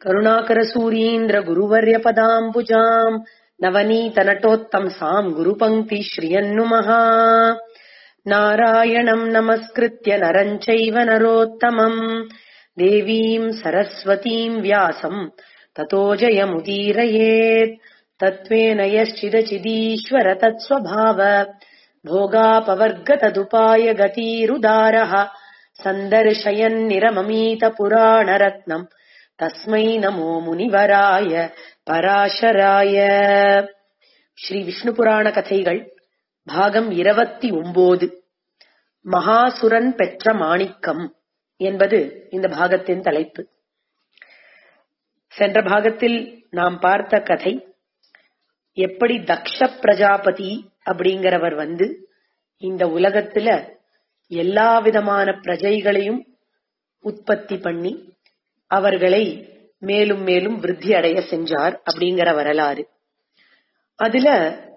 करुणाकरसूरीन्द्र गुरुवर्यपदाम्बुजाम् नवनीतनटोत्तंसाम् गुरुपङ्क्ति श्रियन्नुमः नारायणम् नमस्कृत्य नरम् चैव नरोत्तमम् देवीम् सरस्वतीम् व्यासम् ततो जयमुदीरयेत् तत्त्वेन यश्चिदचिदीश्वर तत्स्वभाव भोगापवर्गतदुपाय गतीरुदारः सन्दर्शयन्निरममीतपुराणरत्नम् तस्मै नमो முனிவராய பராசராய ஸ்ரீ விஷ்ணு புராண கதைகள் பாகம் இருபத்தி ஒன்பது மகாசுரன் பெற்ற மாணிக்கம் என்பது இந்த பாகத்தின் தலைப்பு சென்ற பாகத்தில் நாம் பார்த்த கதை எப்படி தக்ஷ பிரஜாபதி அப்படிங்கிறவர் வந்து இந்த உலகத்துல எல்லா விதமான பிரஜைகளையும் உற்பத்தி பண்ணி அவர்களை மேலும் மேலும் விருத்தி அடைய செஞ்சார் அப்படிங்கிற வரலாறு அதுல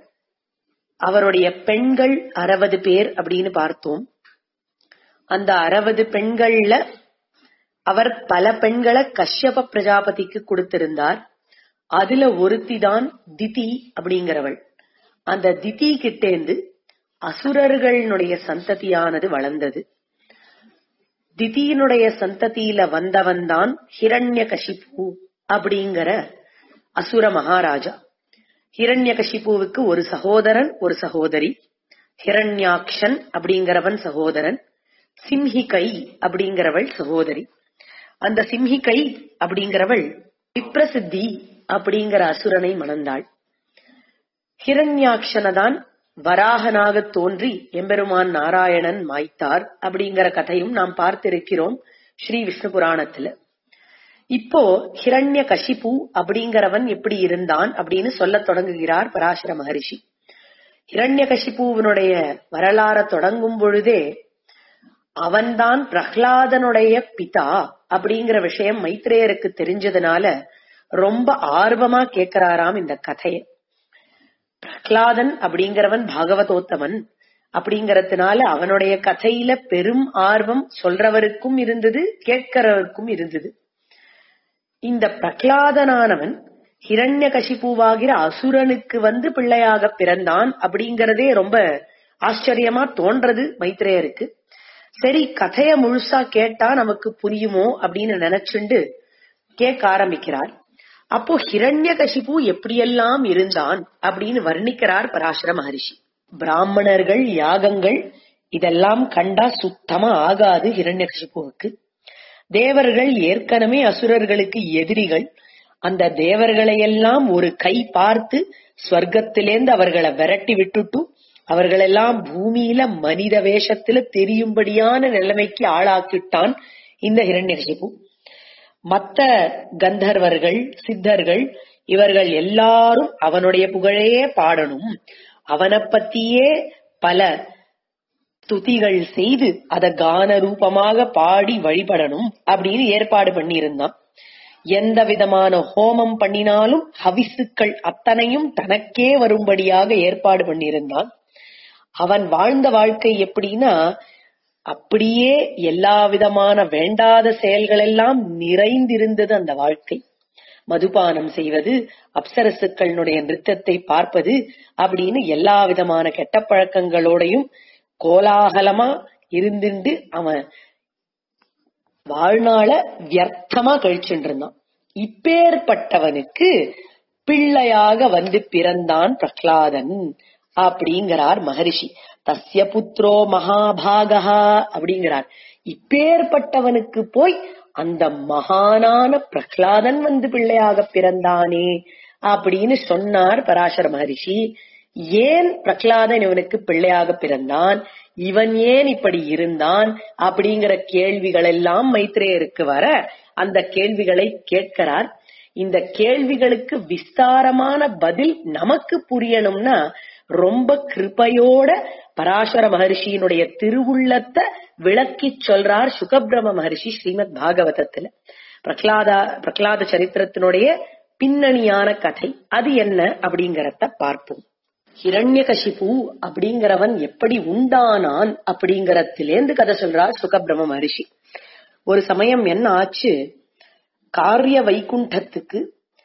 அவருடைய பெண்கள் அறுபது பேர் அப்படின்னு பார்த்தோம் அந்த அறுபது பெண்கள்ல அவர் பல பெண்களை கஷ்யப பிரஜாபதிக்கு கொடுத்திருந்தார் அதுல ஒருத்தி தான் திதி அப்படிங்கிறவள் அந்த திதி கிட்டேந்து அசுரர்களுடைய சந்ததியானது வளர்ந்தது திதியினுடைய சந்ததியில வந்தவன் தான் ஹிரண்ய கஷிபு அப்படிங்கிற அசுர மகாராஜா ஹிரண்ய கஷிபுவுக்கு ஒரு சகோதரன் ஒரு சகோதரி ஹிரண்யாக்ஷன் அப்படிங்கிறவன் சகோதரன் சிம்ஹிகை அப்படிங்கிறவள் சகோதரி அந்த சிம்ஹிகை அப்படிங்கிறவள் விப்ரசித்தி அப்படிங்கிற அசுரனை மணந்தாள் ஹிரண்யாக்ஷனதான் வராகனாக தோன்றி எம்பெருமான் நாராயணன் மாய்த்தார் அப்படிங்கிற கதையும் நாம் பார்த்திருக்கிறோம் ஸ்ரீ விஷ்ணு புராணத்துல இப்போ ஹிரண்ய கஷிபு அப்படிங்கிறவன் எப்படி இருந்தான் அப்படின்னு சொல்ல தொடங்குகிறார் பராசர மகரிஷி ஹிரண்ய கஷிபுவனுடைய வரலாற தொடங்கும் பொழுதே அவன்தான் பிரஹ்லாதனுடைய பிதா அப்படிங்கிற விஷயம் மைத்ரேயருக்கு தெரிஞ்சதுனால ரொம்ப ஆர்வமா கேட்கிறாராம் இந்த கதையை பிரஹ்லாதன் அப்படிங்கிறவன் பாகவதோத்தமன் அப்படிங்கறதுனால அவனுடைய கதையில பெரும் ஆர்வம் சொல்றவருக்கும் இருந்தது கேட்கிறவருக்கும் இருந்தது இந்த பிரகலாதனானவன் ஹிரண்ய கசிபூவாகிற அசுரனுக்கு வந்து பிள்ளையாக பிறந்தான் அப்படிங்கறதே ரொம்ப ஆச்சரியமா தோன்றது மைத்ரேயருக்கு சரி கதைய முழுசா கேட்டா நமக்கு புரியுமோ அப்படின்னு நினைச்சுண்டு கேட்க ஆரம்பிக்கிறார் அப்போ ஹிரண்ய கசிபு எப்படியெல்லாம் இருந்தான் அப்படின்னு வர்ணிக்கிறார் பராசர மகரிஷி பிராமணர்கள் யாகங்கள் இதெல்லாம் கண்டா சுத்தமா ஆகாது ஹிரண்ய கசிபுவுக்கு தேவர்கள் ஏற்கனவே அசுரர்களுக்கு எதிரிகள் அந்த தேவர்களை எல்லாம் ஒரு கை பார்த்து ஸ்வர்க்கத்திலேந்து அவர்களை விரட்டி விட்டுட்டு அவர்களெல்லாம் பூமியில மனித வேஷத்துல தெரியும்படியான நிலைமைக்கு ஆளாக்கிட்டான் இந்த ஹிரண்யகசிபு மத்த கந்தர்வர்கள் சித்தர்கள் இவர்கள் எல்லாரும் அவனுடைய புகழையே பாடணும் அவனை பத்தியே பல துதிகள் செய்து அத கான ரூபமாக பாடி வழிபடணும் அப்படின்னு ஏற்பாடு பண்ணியிருந்தான் எந்த விதமான ஹோமம் பண்ணினாலும் ஹவிசுக்கள் அத்தனையும் தனக்கே வரும்படியாக ஏற்பாடு பண்ணியிருந்தான் அவன் வாழ்ந்த வாழ்க்கை எப்படின்னா அப்படியே எல்லா விதமான வேண்டாத செயல்கள் எல்லாம் நிறைந்திருந்தது அந்த வாழ்க்கை மதுபானம் செய்வது அப்சரசுக்களுடைய நிறுத்தத்தை பார்ப்பது அப்படின்னு எல்லா விதமான கெட்ட பழக்கங்களோடையும் கோலாகலமா இருந்துட்டு அவன் வாழ்நாள வியர்த்தமா கழிச்சுட்டு இருந்தான் இப்பேற்பட்டவனுக்கு பிள்ளையாக வந்து பிறந்தான் பிரகலாதன் அப்படிங்கிறார் மகரிஷி தஸ்ய புத்திரோ மகாபாகா அப்படிங்கிறார் இப்பேற்பட்டவனுக்கு போய் அந்த மகானான பிரகலாதன் வந்து பிள்ளையாக பிறந்தானே அப்படின்னு சொன்னார் பராசர மகரிஷி ஏன் பிரகலாதன் இவனுக்கு பிள்ளையாக பிறந்தான் இவன் ஏன் இப்படி இருந்தான் அப்படிங்கிற கேள்விகள் எல்லாம் மைத்ரேயருக்கு வர அந்த கேள்விகளை கேட்கிறார் இந்த கேள்விகளுக்கு விஸ்தாரமான பதில் நமக்கு புரியணும்னா ரொம்ப கிருபையோட பராசர மகர்ஷியினுடைய திருவுள்ளத்தை விளக்கி சொல்றார் சுகபிரம மகர்ஷி ஸ்ரீமத் பாகவதத்துல பிரகலாதா பிரகலாத சரித்திரத்தினுடைய பின்னணியான கதை அது என்ன அப்படிங்கறத பார்ப்போம் ஹிரண்யகசிபு அப்படிங்கிறவன் எப்படி உண்டானான் அப்படிங்கறதிலேந்து கதை சொல்றார் சுகபிரம மகரிஷி ஒரு சமயம் என்ன ஆச்சு காரிய வைகுண்டத்துக்கு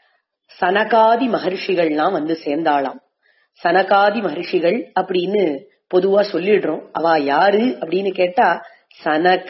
சனகாதி மகர்ஷிகள்லாம் வந்து சேர்ந்தாளாம் சனகாதி மகர்ஷிகள் அப்படின்னு பொதுவா சொல்லிடுறோம் அவ யாரு அப்படின்னு கேட்டா சனக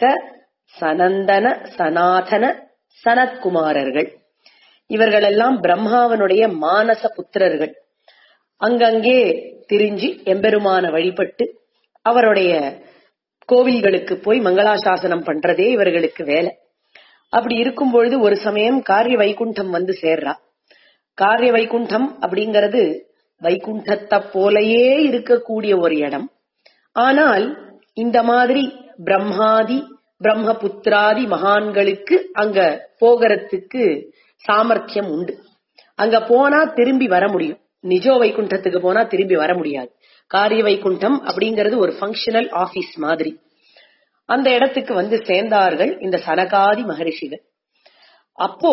சனந்தன சனாதன சனத்குமாரர்கள் இவர்களெல்லாம் பிரம்மாவனுடைய மானச புத்திரர்கள் அங்கங்கே திரிஞ்சு எம்பெருமான வழிபட்டு அவருடைய கோவில்களுக்கு போய் மங்களாசாசனம் பண்றதே இவர்களுக்கு வேலை அப்படி இருக்கும் பொழுது ஒரு சமயம் காரிய வைகுண்டம் வந்து சேர்றா காரிய வைகுண்டம் அப்படிங்கிறது வைகுண்டத்தை போலயே இருக்கக்கூடிய ஒரு இடம் ஆனால் இந்த மாதிரி பிரம்மாதி பிரம்மபுத்திராதி மகான்களுக்கு அங்க போகிறதுக்கு சாமர்த்தியம் உண்டு அங்க போனா திரும்பி வர முடியும் நிஜோ வைகுண்டத்துக்கு போனா திரும்பி வர முடியாது காரிய வைகுண்டம் அப்படிங்கிறது ஒரு ஃபங்க்ஷனல் ஆபீஸ் மாதிரி அந்த இடத்துக்கு வந்து சேர்ந்தார்கள் இந்த சனகாதி மகரிஷிகள் அப்போ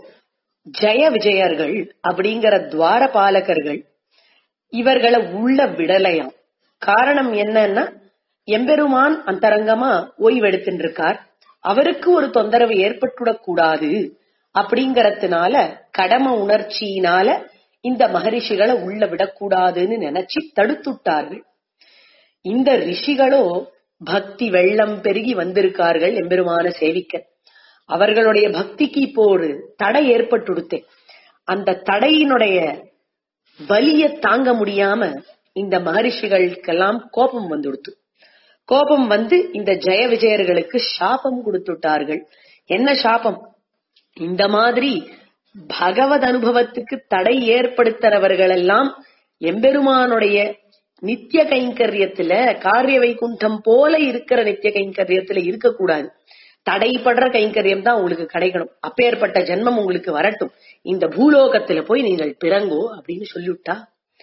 ஜெய விஜயர்கள் அப்படிங்கிற துவாரபாலகர்கள் இவர்களை உள்ள விடலையாம் காரணம் என்னன்னா எம்பெருமான் அந்தரங்கமா ஓய்வெடுத்துட்டு இருக்கார் அவருக்கு ஒரு தொந்தரவு ஏற்பட்டுடக் கூடாது அப்படிங்கறதுனால கடம உணர்ச்சியினால இந்த மகரிஷிகளை உள்ள விடக்கூடாதுன்னு நினைச்சு தடுத்துட்டார்கள் இந்த ரிஷிகளோ பக்தி வெள்ளம் பெருகி வந்திருக்கார்கள் எம்பெருமான சேவிக்க அவர்களுடைய பக்திக்கு இப்போ ஒரு தடை ஏற்பட்டுடுத்தே அந்த தடையினுடைய வலிய தாங்க முடியாம இந்த மகரிஷிகளுக்கெல்லாம் கோபம் வந்துடுத்து கோபம் வந்து இந்த ஜெய விஜயர்களுக்கு சாபம் கொடுத்துட்டார்கள் என்ன சாபம் இந்த மாதிரி பகவத் அனுபவத்துக்கு தடை ஏற்படுத்துறவர்கள் எல்லாம் எம்பெருமானுடைய நித்திய கைங்கரியத்துல காரிய வைகுண்டம் போல இருக்கிற நித்திய கைங்கரியத்துல இருக்கக்கூடாது தடைப்படுற கைங்கரியம் தான் உங்களுக்கு கிடைக்கணும் அப்பேற்பட்ட ஜென்மம் உங்களுக்கு வரட்டும் இந்த பூலோகத்துல போய் நீங்கள் பிறங்கோ அப்படின்னு சொல்லிவிட்டா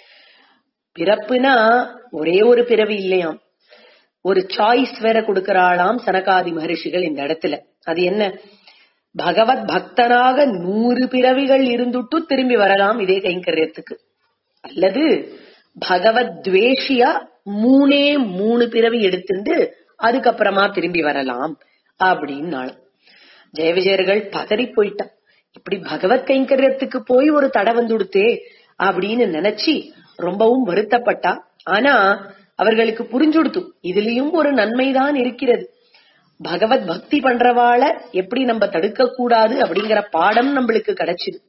பிறப்புனா ஒரே ஒரு பிறவி இல்லையாம் ஒரு சாய்ஸ் வேற கொடுக்கறாளாம் சனகாதி மகரிஷிகள் இந்த இடத்துல அது என்ன பகவத் பக்தனாக நூறு பிறவிகள் இருந்துட்டு திரும்பி வரலாம் இதே கைங்கரியத்துக்கு அல்லது பகவத் துவேஷியா மூணே மூணு பிறவி எடுத்துட்டு அதுக்கப்புறமா திரும்பி வரலாம் அப்படின்னாலும் ஜெய விஜயர்கள் பதறி போயிட்டா இப்படி பகவத் கைங்கரியத்துக்கு போய் ஒரு தடை வந்துடுத்தே அப்படின்னு நினைச்சு ரொம்பவும் வருத்தப்பட்டா ஆனா அவர்களுக்கு புரிஞ்சுடுத்து இதுலயும் ஒரு நன்மைதான் இருக்கிறது பகவத் பக்தி பண்றவாள எப்படி நம்ம தடுக்க கூடாது அப்படிங்கிற பாடம் நம்மளுக்கு கிடைச்சிது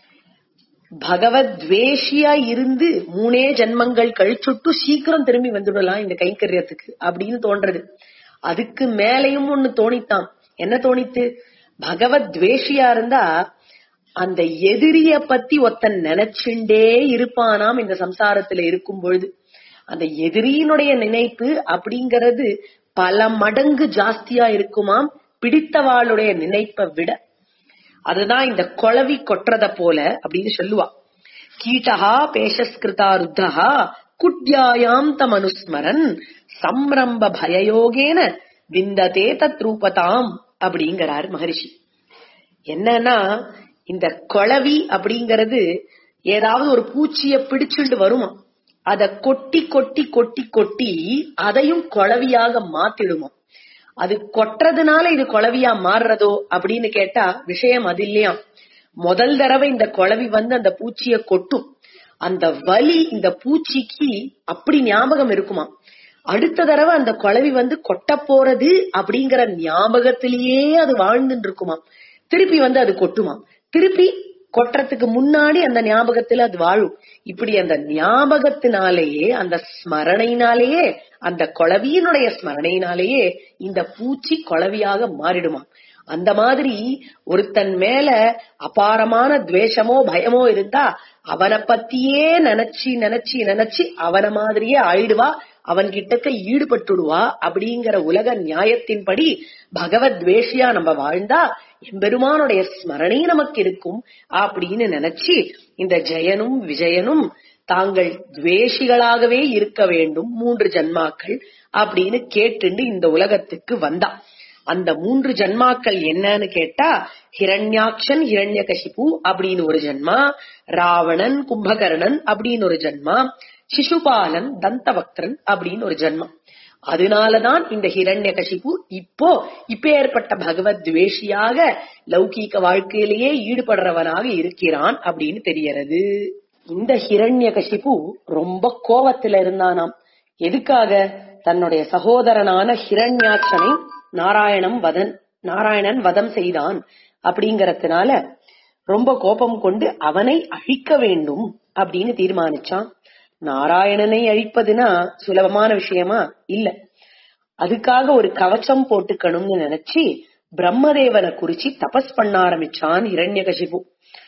பகவத் துவேஷியா இருந்து மூணே ஜென்மங்கள் கழிச்சுட்டு சீக்கிரம் திரும்பி வந்துடலாம் இந்த கைங்கரியத்துக்கு அப்படின்னு தோன்றது அதுக்கு மேலையும் ஒண்ணு தோணித்தான் என்ன தோணித்து பகவத் துவேஷியா இருந்தா அந்த எதிரிய பத்தி ஒத்தன் நினைச்சுண்டே இருப்பானாம் இந்த சம்சாரத்துல இருக்கும் பொழுது அந்த எதிரியினுடைய நினைப்பு அப்படிங்கறது பல மடங்கு ஜாஸ்தியா இருக்குமாம் பிடித்தவாளுடைய நினைப்பை விட அதுதான் இந்த குளவி கொட்டுறத போல அப்படின்னு சொல்லுவா கீட்டஹா பேஷஸ்கிருதா ருத்தஹா குட்யாயாம் தமனுஸ்மரன் சம்ரம்ப பயயோகேன விந்ததே தத்ரூபதாம் அப்படிங்கிறார் மகரிஷி என்னன்னா இந்த குளவி அப்படிங்கறது ஏதாவது ஒரு பூச்சிய பிடிச்சுட்டு வருமா அத கொட்டி கொட்டி கொட்டி கொட்டி அதையும் குளவியாக மாத்திடுமா அது கொட்டுறதுனால இது குளவியா மாறுறதோ அப்படின்னு கேட்டா விஷயம் அது இல்லையா முதல் தடவை இந்த குளவி வந்து அந்த பூச்சிய கொட்டும் அந்த வலி இந்த பூச்சிக்கு அப்படி ஞாபகம் இருக்குமா அடுத்த தடவை அந்த குளவி வந்து கொட்ட போறது அப்படிங்கிற ஞாபகத்திலேயே அது வாழ்ந்துட்டு இருக்குமா திருப்பி வந்து அது கொட்டுமா திருப்பி கொட்டுறதுக்கு முன்னாடி அந்த ஞாபகத்துல அது வாழும் இப்படி அந்த ஞாபகத்தினாலேயே அந்த ஸ்மரணையினாலேயே அந்த குளவியினுடைய ஸ்மரணையினாலேயே இந்த பூச்சி குளவியாக மாறிடுமா அந்த மாதிரி ஒருத்தன் மேல அபாரமான துவேஷமோ பயமோ இருந்தா அவனை பத்தியே நினைச்சு நினைச்சு நினைச்சு அவன மாதிரியே ஆயிடுவா அவன் கிட்டக்க ஈடுபட்டுடுவா அப்படிங்கிற உலக நியாயத்தின்படி பகவத் துவேஷியா நம்ம வாழ்ந்தா எம்பெருமானுடைய ஸ்மரணை நமக்கு இருக்கும் அப்படின்னு நினைச்சு இந்த ஜெயனும் விஜயனும் தாங்கள் துவேஷிகளாகவே இருக்க வேண்டும் மூன்று ஜன்மாக்கள் அப்படின்னு கேட்டுண்டு இந்த உலகத்துக்கு வந்தா அந்த மூன்று ஜன்மாக்கள் என்னன்னு கேட்டா ஹிரண்யாக்ஷன் ஹிரண்யகசிபு அப்படின்னு ஒரு ஜன்மா ராவணன் கும்பகர்ணன் அப்படின்னு ஒரு ஜன்மா சிசுபாலன் தந்தவக்திரன் அப்படின்னு ஒரு ஜன்மம் அதனாலதான் இந்த ஹிரண்யகசிபு இப்போ இப்ப ஏற்பட்ட பகவத் துவேஷியாக லௌகீக வாழ்க்கையிலேயே ஈடுபடுறவனாக இருக்கிறான் அப்படின்னு தெரியறது இந்த ஹிரண்யகசிபு ரொம்ப கோவத்துல இருந்தானாம் எதுக்காக தன்னுடைய சகோதரனான ஹிரண்யாட்சனை நாராயணம் வதன் நாராயணன் வதம் செய்தான் அப்படிங்கறதுனால ரொம்ப கோபம் கொண்டு அவனை அழிக்க வேண்டும் அப்படின்னு தீர்மானிச்சான் நாராயணனை அழிப்பதுனா சுலபமான விஷயமா இல்ல அதுக்காக ஒரு கவச்சம் போட்டுக்கணும்னு நினைச்சு பிரம்மதேவனை குறிச்சு தபஸ் பண்ண ஆரம்பிச்சான் இரண்யகசிபு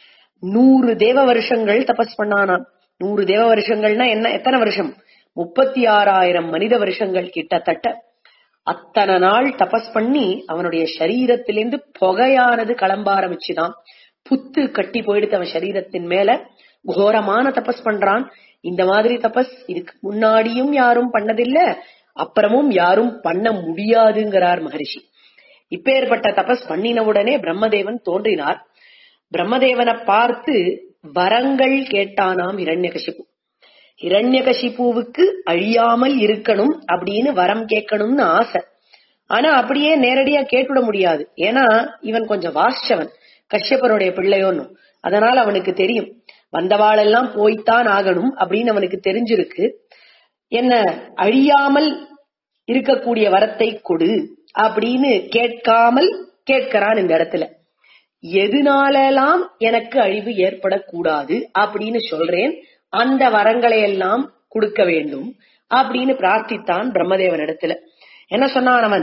நூறு தேவ வருஷங்கள் தபஸ் பண்ணானாம் நூறு தேவ வருஷங்கள்னா என்ன எத்தனை வருஷம் முப்பத்தி ஆறாயிரம் மனித வருஷங்கள் கிட்டத்தட்ட அத்தனை நாள் தபஸ் பண்ணி அவனுடைய சரீரத்திலிருந்து புகையானது கிளம்ப ஆரம்பிச்சுதான் புத்து கட்டி போயிடுத்து அவன் சரீரத்தின் மேல கோரமான தபஸ் பண்றான் இந்த மாதிரி தபஸ் இதுக்கு முன்னாடியும் யாரும் பண்ணதில்ல அப்புறமும் யாரும் பண்ண முடியாதுங்கிறார் மகரிஷி இப்பேற்பட்ட தபஸ் பண்ணின உடனே பிரம்மதேவன் தோன்றினார் பிரம்மதேவனை பார்த்து வரங்கள் கேட்டானாம் இரண்யகசிபு இரண்யகசிபுவுக்கு அழியாமல் இருக்கணும் அப்படின்னு வரம் கேட்கணும்னு ஆசை ஆனா அப்படியே நேரடியா கேட்டுவிட முடியாது ஏன்னா இவன் கொஞ்சம் வாசிச்சவன் கஷ்யப்பருடைய பிள்ளையோன்னு அதனால அவனுக்கு தெரியும் வந்தவாளெல்லாம் போய்த்தான் ஆகணும் அப்படின்னு அவனுக்கு தெரிஞ்சிருக்கு என்ன அழியாமல் இருக்கக்கூடிய வரத்தை கொடு அப்படின்னு கேட்காமல் கேட்கிறான் இந்த இடத்துல எதுனாலெல்லாம் எனக்கு அழிவு ஏற்படக்கூடாது அப்படின்னு சொல்றேன் அந்த வரங்களை எல்லாம் கொடுக்க வேண்டும் அப்படின்னு பிரார்த்தித்தான் பிரம்மதேவன் இடத்துல என்ன சொன்னான் அவன்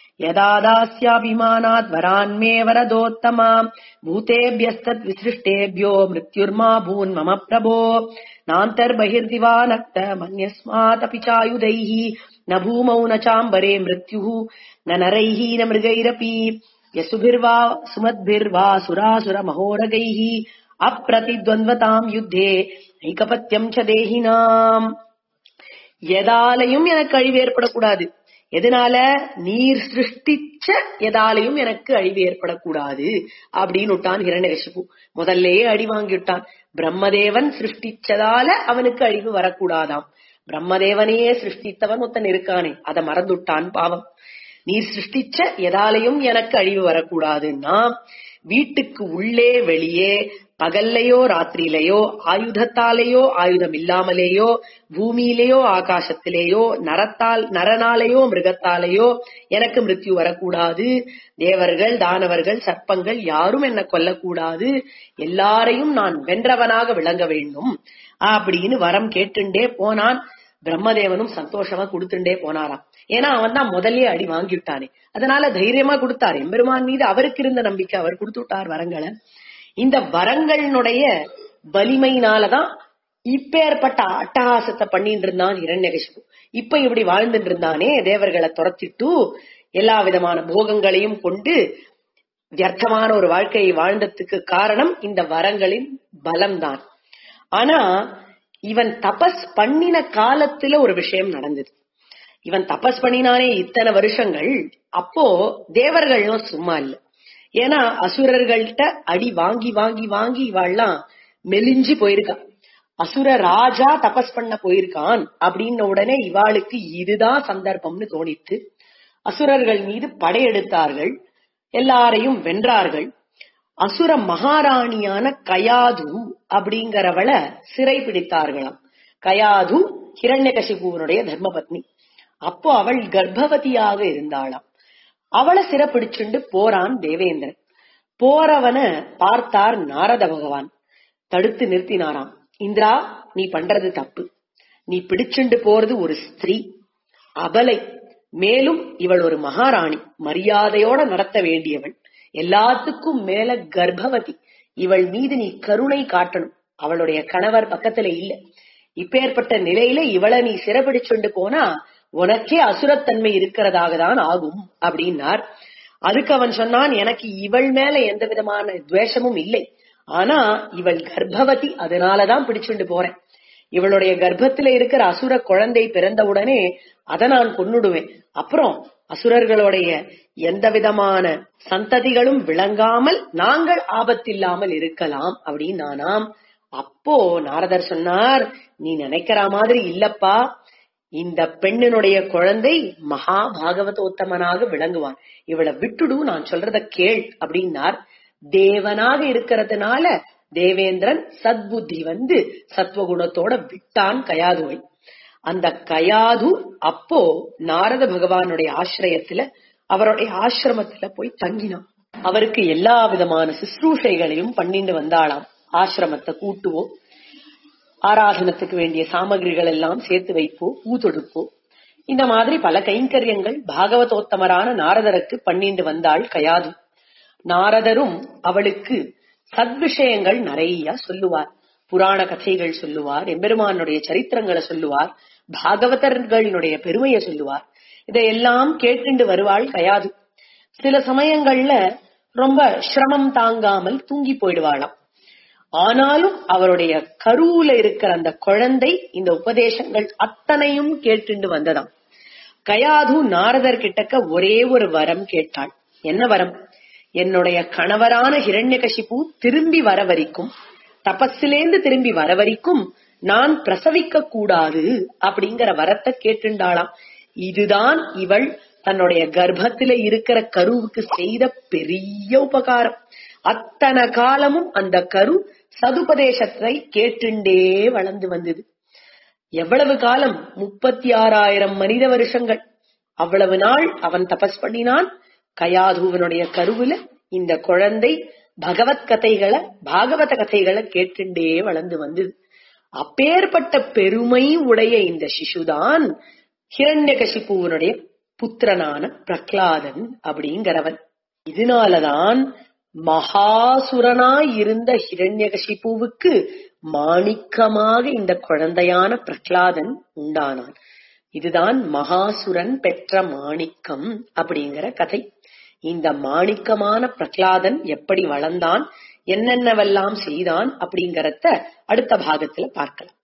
யதாதாஸ்யாபிமானாத் வரான்மே வரதோத்தமாம் பூதேபியஸ்தத் விசிருஷ்டேபியோ மிருத்யுர்மா பூன் மம பிரபோ நாந்தர் பகிர்திவா நக்த மன்யஸ்மாத் அபி சாயுதைஹி ந பூமௌ ந சாம்பரே மிருத்யுः ந நரைः ந மிருகைரபி யசுபிர்வா சுமத்பிர்வா சுராசுர மகோரகைः அப்பிரதித்வந்வதாம் யுத்தே ஐகபத்தியம் ச தேஹினாம் எதாலையும் எனக்கு அழிவு ஏற்படக்கூடாது எதனால நீர் சிருஷ்டிச்ச எதாலையும் எனக்கு அழிவு ஏற்படக்கூடாது அப்படின்னு விட்டான் ஹிரண்யகசிபு முதல்லயே அடி வாங்கிவிட்டான் பிரம்மதேவன் சிருஷ்டிச்சதால அவனுக்கு அழிவு வரக்கூடாதாம் பிரம்மதேவனையே சிருஷ்டித்தவன் ஒருத்தன் இருக்கானே அதை மறந்துட்டான் பாவம் நீர் சிருஷ்டிச்ச எதாலையும் எனக்கு அழிவு வரக்கூடாதுன்னா வீட்டுக்கு உள்ளே வெளியே பகல்லையோ ராத்திரியிலையோ ஆயுதத்தாலேயோ ஆயுதம் இல்லாமலேயோ பூமியிலேயோ ஆகாசத்திலேயோ நரத்தால் நரனாலேயோ மிருகத்தாலேயோ எனக்கு மிருத்யு வரக்கூடாது தேவர்கள் தானவர்கள் சர்ப்பங்கள் யாரும் என்ன கொல்லக்கூடாது எல்லாரையும் நான் வென்றவனாக விளங்க வேண்டும் அப்படின்னு வரம் கேட்டுண்டே போனான் பிரம்மதேவனும் சந்தோஷமா கொடுத்துட்டே போனாராம் ஏன்னா அவன் தான் முதல்லயே அடி வாங்கிவிட்டானே அதனால தைரியமா கொடுத்தார் எம்பெருமான் மீது அவருக்கு இருந்த நம்பிக்கை அவர் கொடுத்து விட்டார் வரங்களை இந்த வரங்களினுடைய வலிமையினாலதான் இப்பேற்பட்ட அட்டகாசத்தை பண்ணிட்டு இருந்தான் இரண்யகசிபு இப்ப இப்படி வாழ்ந்துட்டு இருந்தானே தேவர்களை துரத்திட்டு எல்லா விதமான போகங்களையும் கொண்டு வியர்த்தமான ஒரு வாழ்க்கையை வாழ்ந்ததுக்கு காரணம் இந்த வரங்களின் பலம்தான் ஆனா இவன் தபஸ் பண்ணின காலத்துல ஒரு விஷயம் நடந்தது இவன் தபஸ் பண்ணினானே இத்தனை வருஷங்கள் அப்போ தேவர்களும் சும்மா இல்ல ஏன்னா அசுரர்கள்ட்ட அடி வாங்கி வாங்கி வாங்கி இவாள்லாம் மெலிஞ்சு போயிருக்கா அசுர ராஜா தபஸ் பண்ண போயிருக்கான் அப்படின்ன உடனே இவாளுக்கு இதுதான் சந்தர்ப்பம்னு தோணித்து அசுரர்கள் மீது படையெடுத்தார்கள் எல்லாரையும் வென்றார்கள் அசுர மகாராணியான கயாது அப்படிங்கிறவளை சிறை பிடித்தார்களாம் கயாது ஹிரண்யகசிபுவனுடைய தர்மபத்னி அப்போ அவள் கர்ப்பவதியாக இருந்தாளாம் அவளை சிறப்பிடிச்சுண்டு போறான் தேவேந்திரன் போறவன பார்த்தார் நாரத பகவான் தடுத்து நிறுத்தினாராம் இந்திரா நீ பண்றது தப்பு நீ பிடிச்சுண்டு போறது ஒரு ஸ்திரீ அபலை மேலும் இவள் ஒரு மகாராணி மரியாதையோட நடத்த வேண்டியவள் எல்லாத்துக்கும் மேல கர்ப்பவதி இவள் மீது நீ கருணை காட்டணும் அவளுடைய கணவர் பக்கத்துல இல்ல இப்பேற்பட்ட நிலையில இவளை நீ சிறப்பிடிச்சுண்டு போனா உனக்கே அசுரத்தன்மை இருக்கிறதாக தான் ஆகும் அப்படின்னார் அதுக்கு அவன் சொன்னான் எனக்கு இவள் மேல எந்த விதமான துவேஷமும் இல்லை ஆனா இவள் கர்ப்பவதி அதனாலதான் பிடிச்சுண்டு போறேன் இவளுடைய கர்ப்பத்துல இருக்கிற அசுர குழந்தை பிறந்தவுடனே அதை நான் கொன்னுடுவேன் அப்புறம் அசுரர்களுடைய எந்த விதமான சந்ததிகளும் விளங்காமல் நாங்கள் ஆபத்தில்லாமல் இருக்கலாம் அப்படின்னு நானாம் அப்போ நாரதர் சொன்னார் நீ நினைக்கிற மாதிரி இல்லப்பா இந்த பெண்ணினுடைய குழந்தை மகா பாகவதோத்தமனாக விளங்குவான் இவளை விட்டுடு நான் சொல்றத கேள் அப்படின்னார் தேவனாக இருக்கிறதுனால தேவேந்திரன் சத்புத்தி வந்து சத்வகுணத்தோட விட்டான் கயாதுவை அந்த கயாது அப்போ நாரத பகவானுடைய ஆசிரயத்துல அவருடைய ஆசிரமத்துல போய் தங்கினான் அவருக்கு எல்லா விதமான சிஸ்ரூஷைகளையும் பண்ணிட்டு வந்தாளாம் ஆசிரமத்தை கூட்டுவோம் ஆராதனத்துக்கு வேண்டிய சாமகிரிகள் எல்லாம் சேர்த்து வைப்போம் பூ தொடுப்போம் இந்த மாதிரி பல கைங்கரியங்கள் பாகவதோத்தமரான நாரதருக்கு பண்ணிட்டு வந்தாள் கயாது நாரதரும் அவளுக்கு சத்விஷயங்கள் நிறைய சொல்லுவார் புராண கதைகள் சொல்லுவார் எம்பெருமானுடைய சரித்திரங்களை சொல்லுவார் பாகவதர்களுடைய பெருமையை சொல்லுவார் இதையெல்லாம் கேட்டுண்டு வருவாள் கயாது சில சமயங்கள்ல ரொம்ப சிரமம் தாங்காமல் தூங்கி போயிடுவாளாம் ஆனாலும் அவருடைய கருவுல இருக்கிற அந்த குழந்தை இந்த உபதேசங்கள் அத்தனையும் கேட்டுண்டு வந்ததாம் கயாது நாரதர் கிட்டக்க ஒரே ஒரு வரம் கேட்டாள் என்ன வரம் என்னுடைய கணவரான ஹிரண்யகசிபு திரும்பி வர வரைக்கும் தபஸிலேந்து திரும்பி வர வரைக்கும் நான் பிரசவிக்க கூடாது அப்படிங்கிற வரத்தை கேட்டுண்டாளாம் இதுதான் இவள் தன்னுடைய கர்ப்பத்தில இருக்கிற கருவுக்கு செய்த பெரிய உபகாரம் அத்தனை காலமும் அந்த கரு சதுபதேசத்தை கேட்டுண்டே வளர்ந்து வந்தது எவ்வளவு காலம் முப்பத்தி ஆறாயிரம் மனித வருஷங்கள் அவ்வளவு நாள் அவன் தபஸ் பண்ணினான் கயாதுவனுடைய கருவுல இந்த குழந்தை பகவத் கதைகளை பாகவத கதைகளை கேட்டுண்டே வளர்ந்து வந்தது அப்பேற்பட்ட பெருமை உடைய இந்த சிசுதான் ஹிரண்யகசிபுவனுடைய புத்திரனான பிரகலாதன் அப்படிங்கிறவன் இதனாலதான் மகாசுரனாய் இருந்த ஹிரண்யகசிபுவுக்கு மாணிக்கமாக இந்த குழந்தையான பிரகலாதன் உண்டானான் இதுதான் மகாசுரன் பெற்ற மாணிக்கம் அப்படிங்கிற கதை இந்த மாணிக்கமான பிரகலாதன் எப்படி வளர்ந்தான் என்னென்னவெல்லாம் செய்தான் அப்படிங்கறத அடுத்த பாகத்துல பார்க்கலாம்